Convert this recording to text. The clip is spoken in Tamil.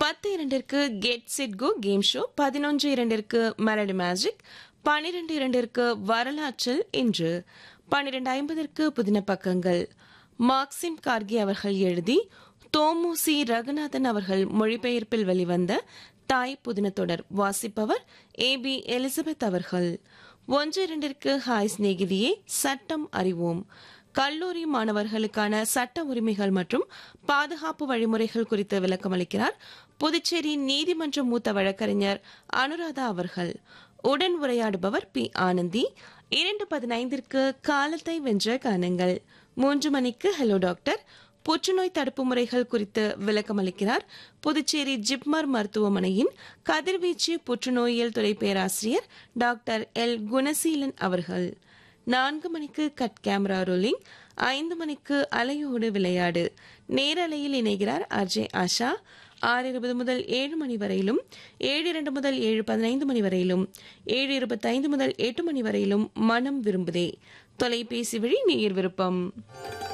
பத்து இரண்டிற்கு get set go game show பதினொன்று இரண்டிற்கு மெலடி மேஜிக் பனிரெண்டு இரண்டிற்கு வரலாற்றில் இன்று பன்னிரண்டு ஐம்பதற்கு புதின பக்கங்கள் மார்க்சிம் கார்கி அவர்கள் எழுதி தோமுசி ரகுநாதன் அவர்கள் மொழிபெயர்ப்பில் வெளிவந்த தாய் புதின தொடர் வாசிப்பவர் ஏ பி எலிசபெத் அவர்கள் ஒன்று இரண்டிற்கு ஹாய் சிநேகிதியே சட்டம் அறிவோம் கல்லூரி மாணவர்களுக்கான சட்ட உரிமைகள் மற்றும் பாதுகாப்பு வழிமுறைகள் குறித்து விளக்கமளிக்கிறார் புதுச்சேரி நீதிமன்ற மூத்த வழக்கறிஞர் அனுராதா அவர்கள் உடன் உரையாடுபவர் பி ஆனந்தி இரண்டு பதினைந்திற்கு காலத்தை வென்ற கானங்கள் மூன்று மணிக்கு ஹலோ டாக்டர் புற்றுநோய் தடுப்பு முறைகள் குறித்து விளக்கமளிக்கிறார் புதுச்சேரி ஜிப்மர் மருத்துவமனையின் கதிர்வீச்சு புற்றுநோயியல் துறை பேராசிரியர் டாக்டர் எல் குணசீலன் அவர்கள் நான்கு மணிக்கு கட் கேமரா ரோலிங் ஐந்து மணிக்கு அலையோடு விளையாடு நேரலையில் இணைகிறார் அஜய் ஆஷா ஆறு இருபது முதல் ஏழு மணி வரையிலும் ஏழு இரண்டு முதல் ஏழு பதினைந்து மணி வரையிலும் ஏழு இருபத்தைந்து முதல் எட்டு மணி வரையிலும் மனம் விரும்புதே தொலைபேசி வழி நேர் விருப்பம்